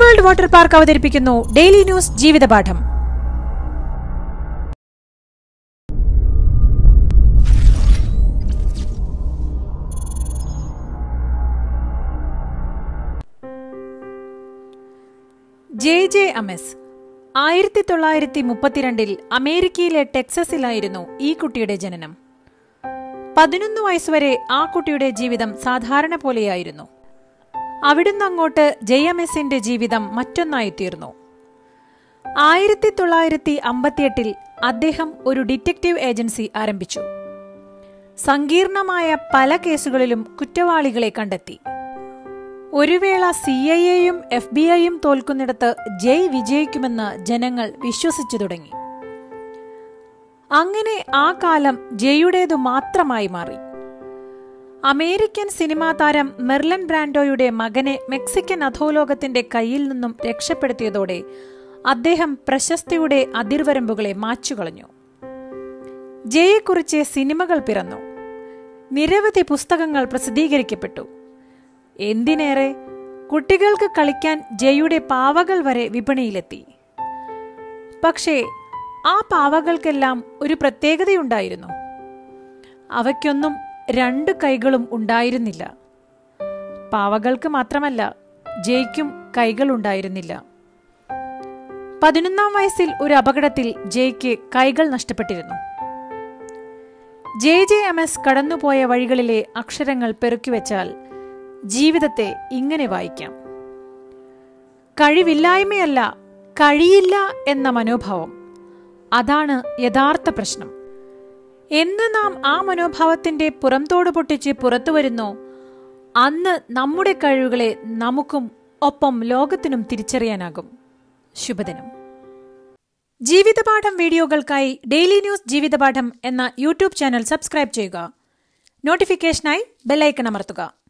world water park അവതരിപ്പിക്കുന്നു daily news ജീവിതപാഠം J J അമസ് ആയിരത്തി തൊള്ളായിരത്തി മുപ്പത്തിരണ്ടിൽ അമേരിക്കയിലെ ടെക്സസിലായിരുന്നു ഈ കുട്ടിയുടെ ജനനം പതിനൊന്ന് വയസ്സുവരെ ആ കുട്ടിയുടെ ജീവിതം സാധാരണ പോലെയായിരുന്നു അവിടുന്ന് അങ്ങോട്ട് ജയമസിന്റെ ജീവിതം മറ്റൊന്നായിത്തീർന്നു ആയിരത്തി തൊള്ളായിരത്തി അമ്പത്തിയെട്ടിൽ അദ്ദേഹം ഒരു ഡിറ്റക്റ്റീവ് ഏജൻസി ആരംഭിച്ചു സങ്കീർണമായ പല കേസുകളിലും കുറ്റവാളികളെ കണ്ടെത്തി ഒരു വേള സി ഐ എയും എഫ് ബി ഐയും തോൽക്കുന്നിടത്ത് ജയ് വിജയിക്കുമെന്ന് ജനങ്ങൾ വിശ്വസിച്ചു തുടങ്ങി അങ്ങനെ ആ കാലം ജയുടേതു മാത്രമായി മാറി അമേരിക്കൻ സിനിമാ താരം മെർലൻ ബ്രാൻഡോയുടെ മകനെ മെക്സിക്കൻ അധോലോകത്തിന്റെ കയ്യിൽ നിന്നും രക്ഷപ്പെടുത്തിയതോടെ അദ്ദേഹം പ്രശസ്തിയുടെ അതിർവരമ്പുകളെ മാച്ചുകളഞ്ഞു ജയെക്കുറിച്ച് സിനിമകൾ പിറന്നു നിരവധി പുസ്തകങ്ങൾ പ്രസിദ്ധീകരിക്കപ്പെട്ടു എന്തിനേറെ കുട്ടികൾക്ക് കളിക്കാൻ ജയുടെ പാവകൾ വരെ വിപണിയിലെത്തി പക്ഷേ ആ പാവകൾക്കെല്ലാം ഒരു പ്രത്യേകതയുണ്ടായിരുന്നു അവയ്ക്കൊന്നും രണ്ട് കൈകളും ഉണ്ടായിരുന്നില്ല പാവകൾക്ക് മാത്രമല്ല ജയ്ക്കും കൈകളുണ്ടായിരുന്നില്ല പതിനൊന്നാം വയസ്സിൽ ഒരു അപകടത്തിൽ ജയ്ക്ക് കൈകൾ നഷ്ടപ്പെട്ടിരുന്നു ജെ ജെ എം എസ് കടന്നുപോയ വഴികളിലെ അക്ഷരങ്ങൾ പെറുക്കിവെച്ചാൽ ജീവിതത്തെ ഇങ്ങനെ വായിക്കാം കഴിവില്ലായ്മയല്ല കഴിയില്ല എന്ന മനോഭാവം അതാണ് യഥാർത്ഥ പ്രശ്നം എന്ന് നാം ആ മനോഭാവത്തിന്റെ പുറംതോട് പൊട്ടിച്ച് പുറത്തു വരുന്നോ അന്ന് നമ്മുടെ കഴിവുകളെ നമുക്കും ഒപ്പം ലോകത്തിനും തിരിച്ചറിയാനാകും ശുഭദിനം ജീവിതപാഠം വീഡിയോകൾക്കായി ഡെയിലി ന്യൂസ് ജീവിതപാഠം എന്ന യൂട്യൂബ് ചാനൽ സബ്സ്ക്രൈബ് ചെയ്യുക നോട്ടിഫിക്കേഷനായി ബെല്ലൈക്കൺ അമർത്തുക